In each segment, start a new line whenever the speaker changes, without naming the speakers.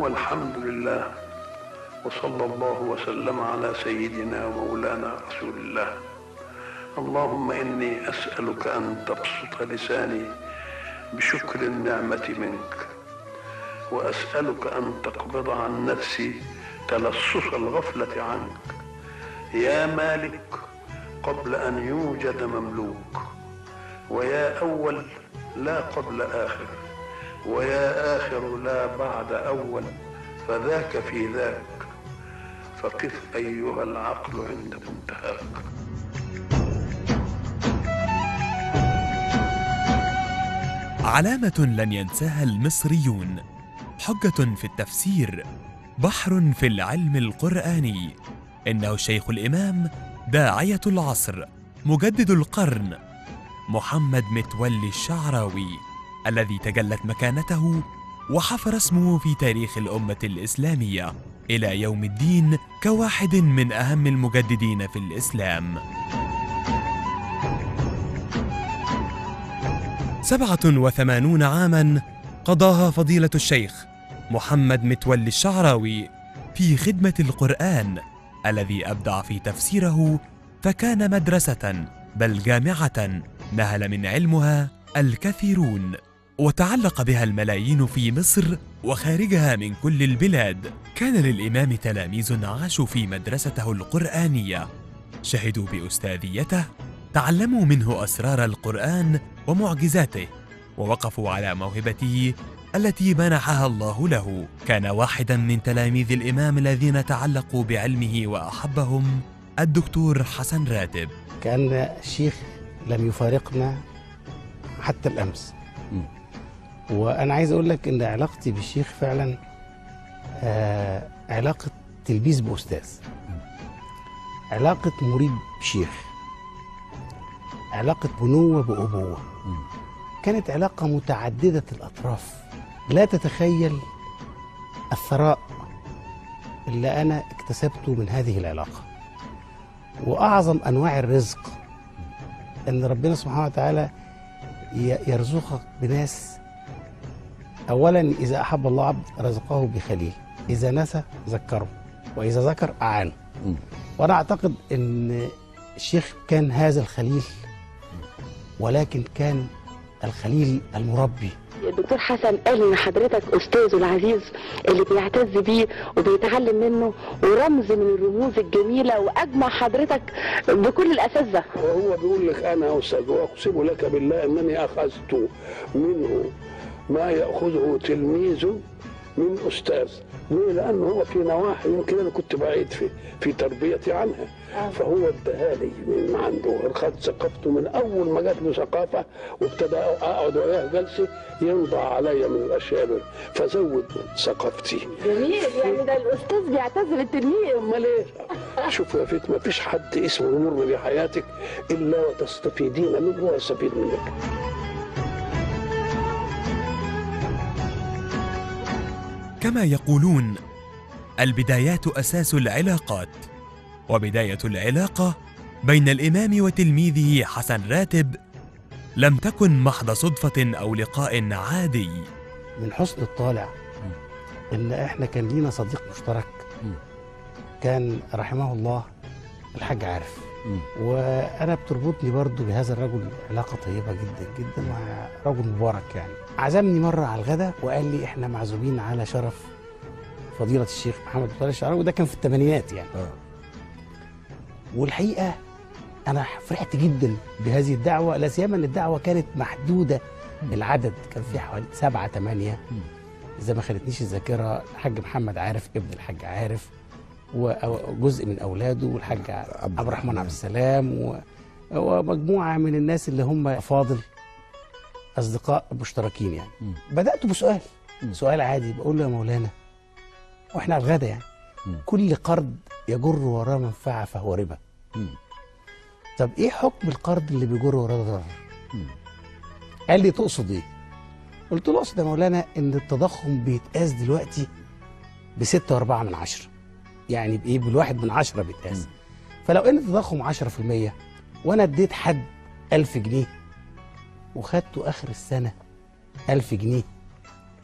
والحمد لله وصلى الله وسلم على سيدنا ومولانا رسول الله اللهم اني اسالك ان تبسط لساني بشكر النعمه منك واسالك ان تقبض عن نفسي تلصص الغفله عنك يا مالك قبل ان يوجد مملوك ويا اول لا قبل اخر ويا اخر لا بعد اول فذاك في ذاك فقف ايها العقل عند منتهاك
علامة لن ينساها المصريون حجة في التفسير بحر في العلم القرآني إنه الشيخ الإمام داعية العصر مجدد القرن محمد متولي الشعراوي الذي تجلت مكانته وحفر اسمه في تاريخ الأمة الإسلامية إلى يوم الدين كواحد من أهم المجددين في الإسلام سبعة وثمانون عاما قضاها فضيلة الشيخ محمد متولي الشعراوي في خدمة القرآن الذي أبدع في تفسيره فكان مدرسة بل جامعة نهل من علمها الكثيرون وتعلق بها الملايين في مصر وخارجها من كل البلاد كان للإمام تلاميذ عاشوا في مدرسته القرآنية شهدوا بأستاذيته تعلموا منه أسرار القرآن ومعجزاته ووقفوا على موهبته التي منحها الله له كان واحدا من تلاميذ الإمام الذين تعلقوا بعلمه وأحبهم الدكتور حسن راتب
كان الشيخ لم يفارقنا حتى الامس وانا عايز اقول لك ان علاقتي بالشيخ فعلا آه علاقه تلبيس باستاذ علاقه مريد بشيخ علاقه بنوه بابوه كانت علاقه متعدده الاطراف لا تتخيل الثراء اللي انا اكتسبته من هذه العلاقه واعظم انواع الرزق ان ربنا سبحانه وتعالى ي- يرزقك بناس اولا اذا احب الله عبد رزقه بخليل اذا نسى ذكره واذا ذكر اعانه وانا اعتقد ان الشيخ كان هذا الخليل ولكن كان الخليل المربي
الدكتور حسن قال ان حضرتك استاذه العزيز اللي بيعتز بيه وبيتعلم منه ورمز من الرموز الجميله واجمع حضرتك بكل الاساتذه
وهو بيقول لك انا استاذ واقسم لك بالله انني اخذت منه ما ياخذه تلميذ من استاذ ليه؟ لانه هو في نواحي يمكن انا كنت بعيد في في تربيتي عنها فهو اداها لي من عنده خد ثقافته من اول ما جات له ثقافه وابتدى اقعد وياه جلسه ينضع عليا من الاشياء دول فزود من ثقافتي
جميل يعني ده الاستاذ بيعتز بالتلميذ
امال ايه شوف يا فيت ما فيش حد اسمه يمر بحياتك الا وتستفيدين منه ويستفيد منك
كما يقولون البدايات اساس العلاقات وبدايه العلاقه بين الامام وتلميذه حسن راتب لم تكن محض صدفه او لقاء عادي
من حسن الطالع ان احنا كان لينا صديق مشترك كان رحمه الله الحاج عارف وانا بتربطني برضو بهذا الرجل علاقه طيبه جدا جدا ورجل مبارك يعني عزمني مره على الغداء وقال لي احنا معزومين على شرف فضيله الشيخ محمد مطلع الشعراوي وده كان في الثمانينات يعني والحقيقه انا فرحت جدا بهذه الدعوه لا سيما ان الدعوه كانت محدوده العدد كان في حوالي سبعة ثمانية إذا ما خانتنيش الذاكرة الحاج محمد عارف ابن الحاج عارف وجزء من أولاده والحاج عبد الرحمن عبد السلام و- ومجموعة من الناس اللي هم فاضل أصدقاء مشتركين يعني بدأت بسؤال سؤال عادي بقول له يا مولانا واحنا على الغدا يعني كل قرض يجر وراه منفعة فهو ربا طب ايه حكم القرض اللي بيجر وراه ضرر قال لي تقصد ايه قلت له اقصد يا مولانا ان التضخم بيتقاس دلوقتي بستة واربعة من عشرة يعني بايه بالواحد من عشرة بيتقاس فلو ان التضخم عشرة في المية وانا اديت حد ألف جنيه وخدته اخر السنة ألف جنيه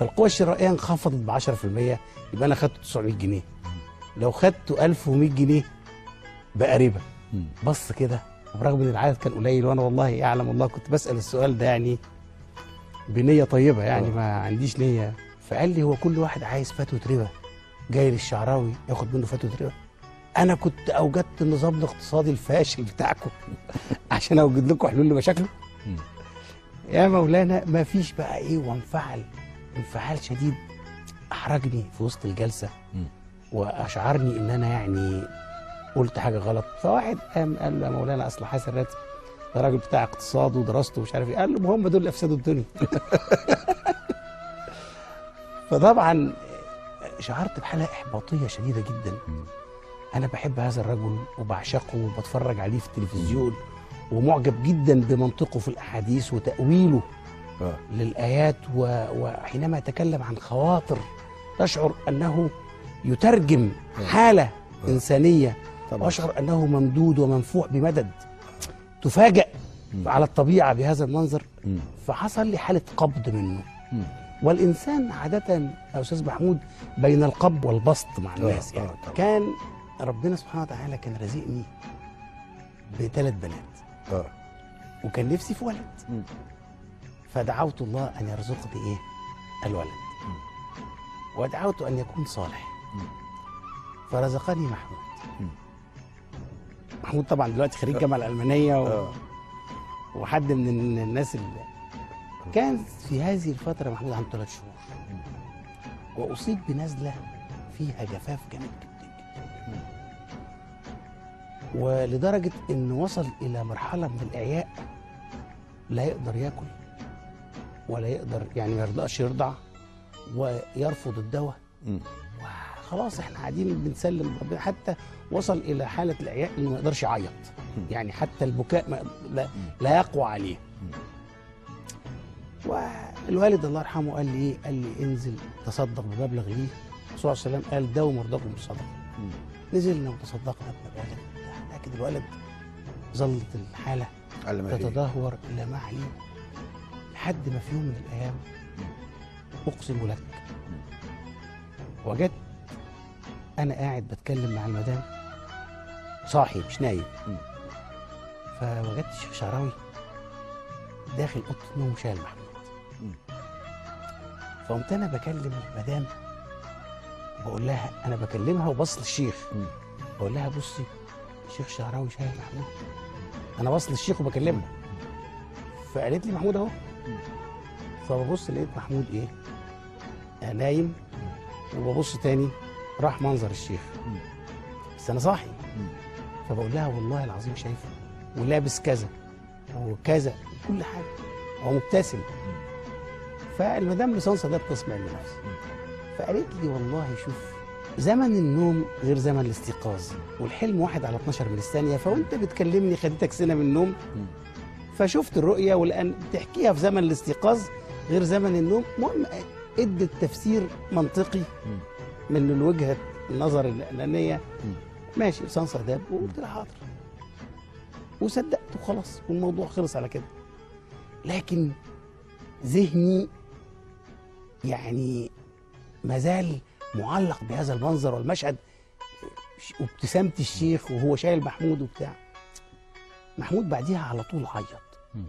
فالقوة الشرائية انخفضت ب 10% يبقى انا خدت 900 جنيه لو خدت 1100 جنيه بقى ربا
مم.
بص كده برغم ان العدد كان قليل وانا والله يعلم الله كنت بسال السؤال ده يعني بنيه طيبه يعني
آه.
ما عنديش نيه فقال لي هو كل واحد عايز فتوى ربا جاي للشعراوي ياخد منه فتوى ربا انا كنت اوجدت النظام الاقتصادي الفاشل بتاعكم عشان اوجد لكم حلول لمشاكله
مم.
يا مولانا ما فيش بقى ايه وانفعل انفعال شديد احرجني في وسط الجلسه
مم.
واشعرني ان انا يعني قلت حاجه غلط فواحد قام قال له يا مولانا اصل حسن راتب ده راجل بتاع اقتصاد ودراسته ومش عارف ايه قال له ما هم دول اللي افسدوا الدنيا فطبعا شعرت بحاله احباطيه شديده جدا
مم.
انا بحب هذا الرجل وبعشقه وبتفرج عليه في التلفزيون ومعجب جدا بمنطقه في الاحاديث وتاويله
اه
للآيات و... وحينما يتكلم عن خواطر تشعر أنه يترجم حالة إنسانية
طبعا
وأشعر أنه ممدود ومنفوع بمدد تفاجأ
مم.
على الطبيعة بهذا المنظر
مم.
فحصل لي حالة قبض منه
مم.
والإنسان عادة يا أستاذ محمود بين القبض والبسط مع الناس
آه،
يعني
طبعا.
كان ربنا سبحانه وتعالى كان رازقني بثلاث بنات
اه
وكان نفسي في ولد
مم.
فدعوت الله ان يرزقني ايه الولد ودعوت ان يكون صالح
مم.
فرزقني محمود
مم.
محمود طبعا دلوقتي خريج الجامعه الالمانيه و...
اه
وحد من الناس اللي كان في هذه الفتره محمود عنده ثلاث شهور واصيب بنزله فيها جفاف جامد جدا جدا ولدرجه انه وصل الى مرحله من الاعياء لا يقدر ياكل ولا يقدر يعني ما يرضاش يرضع ويرفض الدواء
مم.
خلاص احنا قاعدين بنسلم ربنا حتى وصل الى حاله الاعياء انه ما يقدرش يعيط يعني حتى البكاء ما لا, لا يقوى عليه والوالد الله يرحمه قال لي ايه قال لي انزل تصدق بمبلغ ليه الرسول صلى الله عليه وسلم قال داوم مرضاكم بالصدقه
مم.
نزلنا وتصدقنا بمبالغ لكن الولد ظلت الحاله
على ما هي.
تتدهور الى ما عليه لحد ما في يوم من الايام اقسم لك وجدت انا قاعد بتكلم مع المدام صاحي مش نايم
مم.
فوجدت الشيخ شعراوي داخل اوضه النوم شايل محمود
مم.
فقمت انا بكلم المدام بقول لها انا بكلمها وبص للشيخ
مم.
بقول لها بصي الشيخ شعراوي شايل محمود انا بص للشيخ وبكلمها فقالت لي محمود اهو فببص لقيت محمود ايه آه، نايم وببص تاني راح منظر الشيخ
مم.
بس انا صاحي
مم.
فبقول لها والله العظيم شايفه ولابس كذا وكذا كل حاجه هو مبتسم فالمدام لسان صدق تسمع لنفسي فقالت لي والله شوف زمن النوم غير زمن الاستيقاظ والحلم واحد على 12 من الثانيه فوانت بتكلمني خدتك سنه من النوم
مم.
فشفت الرؤيه والان بتحكيها في زمن الاستيقاظ غير زمن النوم المهم ادت تفسير منطقي
مم.
من الوجهه النظر الاعلانيه
مم.
ماشي لسان صداب وقلت لها حاضر وصدقت وخلاص والموضوع خلص على كده لكن ذهني يعني ما زال معلق بهذا المنظر والمشهد وابتسامة الشيخ وهو شايل محمود وبتاع محمود بعديها على طول عيط
مم.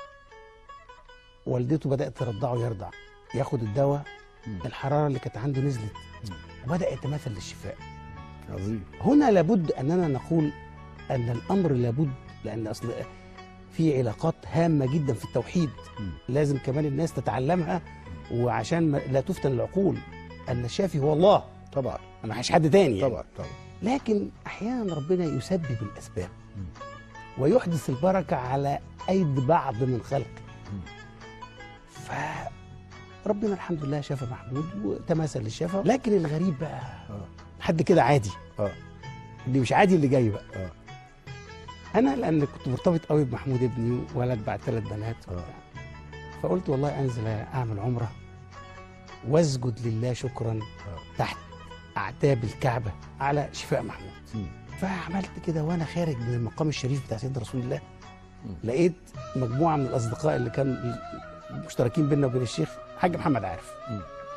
والدته بدأت ترضعه يرضع ياخد الدواء
مم.
الحرارة اللي كانت عنده نزلت
مم.
وبدأ يتماثل للشفاء
عظيم
هنا لابد اننا نقول ان الامر لابد لان اصل في علاقات هامه جدا في التوحيد
مم.
لازم كمان الناس تتعلمها وعشان ما- لا تفتن العقول ان الشافي هو الله
طبعا
ما فيش حد تاني يعني.
طبعا طبعا
لكن احيانا ربنا يسبب الاسباب
مم.
ويحدث البركه على ايدي بعض من خلقه
مم.
فربنا الحمد لله شفى محمود وتماثل للشفا لكن الغريب بقى
اه
حد كده عادي
اه
اللي مش عادي اللي جاي بقى
اه
انا لان كنت مرتبط قوي بمحمود ابني ولد بعد ثلاث بنات وبتاع. فقلت والله انزل اعمل عمره واسجد لله شكرا تحت اعتاب الكعبه على شفاء محمود
مم.
فعملت كده وانا خارج من المقام الشريف بتاع سيدنا رسول الله
مم.
لقيت مجموعه من الاصدقاء اللي كانوا مشتركين بيننا وبين الشيخ حاج محمد عارف
مم.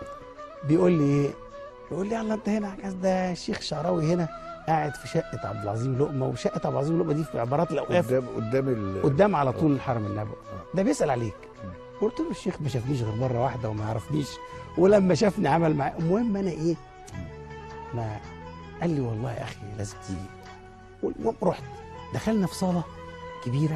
بيقول لي ايه بيقول لي يلا انت هنا ده الشيخ شعراوي هنا قاعد في شقه عبد العظيم لقمه وشقه عبد العظيم لقمه دي في عبارات الاوقاف
قدام قدام ال
قدام على طول الحرم النبوي ده بيسال عليك قلت له الشيخ ما شافنيش غير مره واحده وما يعرفنيش ولما شافني عمل معايا المهم انا ايه انا قال لي والله يا اخي لازم تيجي والمهم رحت دخلنا في صاله كبيره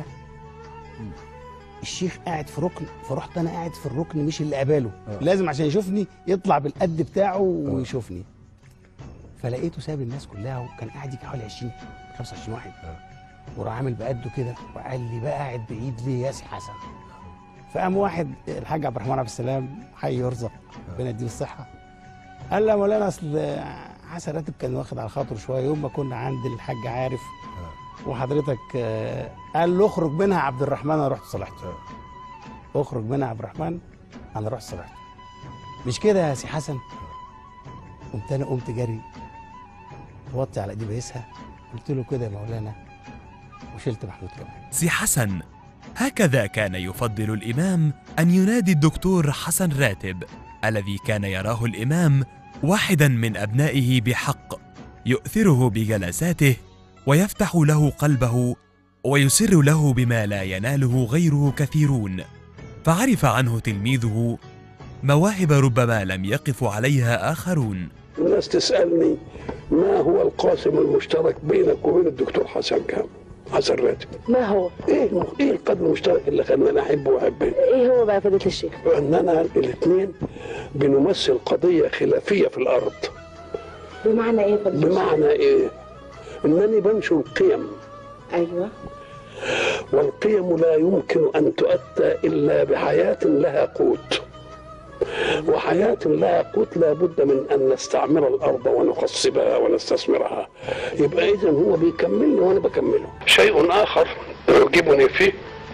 الشيخ قاعد في ركن فرحت انا قاعد في الركن مش اللي قباله
آه.
لازم عشان يشوفني يطلع بالقد بتاعه ويشوفني فلقيته ساب الناس كلها وكان قاعد يجي حوالي 20 25 واحد
آه.
وراح عامل بقده كده وقال لي بقى قاعد بعيد ليه يا سي حسن فقام واحد الحاج عبد الرحمن عبد السلام حي يرزق ربنا يديله الصحه قال له يا مولانا اصل حسن راتب كان واخد على خاطره شويه يوم ما كنا عند الحاج عارف وحضرتك آه، قال له اخرج منها عبد الرحمن انا رحت صلحته اخرج منها عبد الرحمن انا رحت صلحته مش كده يا سي حسن قمت انا قمت جري وطي على ايدي بيسها قلت له كده يا مولانا وشلت محمود كمان
سي حسن هكذا كان يفضل الإمام أن ينادي الدكتور حسن راتب الذي كان يراه الإمام واحدا من أبنائه بحق يؤثره بجلساته ويفتح له قلبه ويسر له بما لا يناله غيره كثيرون فعرف عنه تلميذه مواهب ربما لم يقف عليها آخرون
الناس تسالني ما هو القاسم المشترك بينك وبين الدكتور حسن كام حسن راتب
ما هو
ايه الم- ايه القدر المشترك اللي خلاني احبه واحبه
ايه هو بقى فضيله الشيخ
اننا الاثنين بنمثل قضيه خلافيه في الارض
بمعنى ايه فضيله
بمعنى ايه انني بنشر قيم
ايوه
والقيم لا يمكن ان تؤتى الا بحياه لها قوت وحياة لها قوت لابد من أن نستعمر الأرض ونخصبها ونستثمرها يبقى إذا هو بيكملني وأنا بكمله شيء آخر يعجبني فيه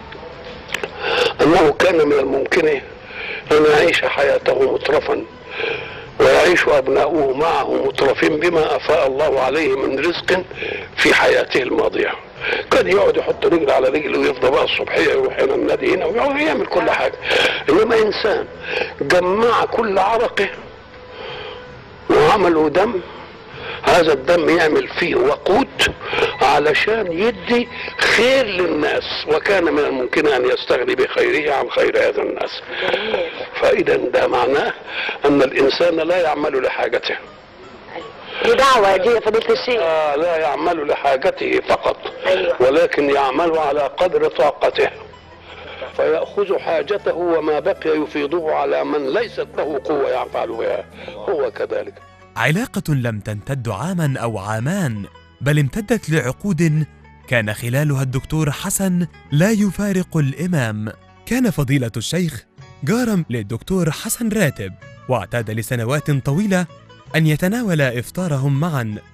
أنه كان من الممكن أن يعيش حياته مترفا ويعيش أبناؤه معه مترفين بما أفاء الله عليه من رزق في حياته الماضية كان يقعد يحط رجل على رجل ويفضل بقى الصبحية يروح هنا النادي هنا ويقعد يعمل كل حاجة إنما إنسان جمع كل عرقه وعمله دم هذا الدم يعمل فيه وقود علشان يدي خير للناس وكان من الممكن ان يستغني بخيره عن خير هذا الناس فاذا ده معناه ان الانسان لا يعمل لحاجته
دي دعوه دي يا فضيله الشيخ
آه لا يعمل لحاجته فقط
أيوة.
ولكن يعمل على قدر طاقته فيأخذ حاجته وما بقي يفيضه على من ليست له قوة يفعل بها هو كذلك
علاقة لم تمتد عاما أو عامان بل امتدت لعقود كان خلالها الدكتور حسن لا يفارق الإمام كان فضيلة الشيخ جارا للدكتور حسن راتب واعتاد لسنوات طويلة أن يتناول إفطارهم معا